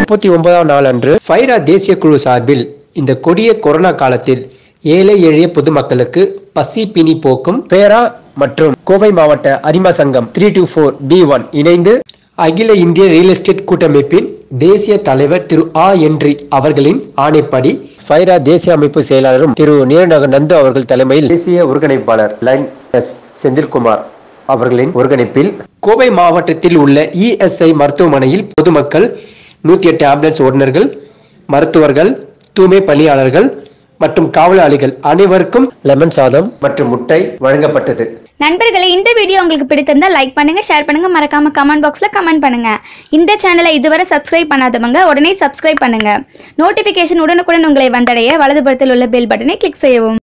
முப்பத்தி ஒன்பதாம் நாள் அன்று ஃபைரா தேசிய குழு சார்பில் இந்த கொடிய கொரோனா காலத்தில் ஏழை எளிய பொதுமக்களுக்கு பசி பிணி போக்கும் பேரா மற்றும் கோவை மாவட்ட Arima Sangam three two four D one இணைந்து அகில இந்திய ரியல் எஸ்டேட் கூட்டமைப்பின் தேசிய தலைவர் திரு ஆ என்றி அவர்களின் ஆணைப்படி ஃபைரா தேசிய அமைப்பு செயலாளரும் திரு நீரநகர் நந்து அவர்கள் தலைமையில் தேசிய ஒருங்கிணைப்பாளர் லைன் எஸ் செந்தில்குமார் அவர்களின் ஒருங்கிணைப்பில் கோவை மாவட்டத்தில் உள்ள இஎஸ்ஐ மருத்துவமனையில் பொதுமக்கள் நூற்றி எட்டு ஆம்புலன்ஸ் ஓட்டுநர்கள் மருத்துவர்கள் தூய்மை பணியாளர்கள் மற்றும் காவலாளிகள் அனைவருக்கும் லெமன் சாதம் மற்றும் முட்டை வழங்கப்பட்டது நண்பர்களே இந்த வீடியோ உங்களுக்கு பிடித்திருந்தா லைக் பண்ணுங்க ஷேர் பண்ணுங்க மறக்காம கமெண்ட் பாக்ஸ்ல கமெண்ட் பண்ணுங்க இந்த சேனலை இதுவரை சப்ஸ்கிரைப் பண்ணாதவங்க உடனே சப்ஸ்கிரைப் பண்ணுங்க நோட்டிபிகேஷன் உடனுக்குடன் உங்களை வந்தடைய வலதுபுறத்தில் உள்ள பெல் பட்டனை கிளிக் செய்யவும்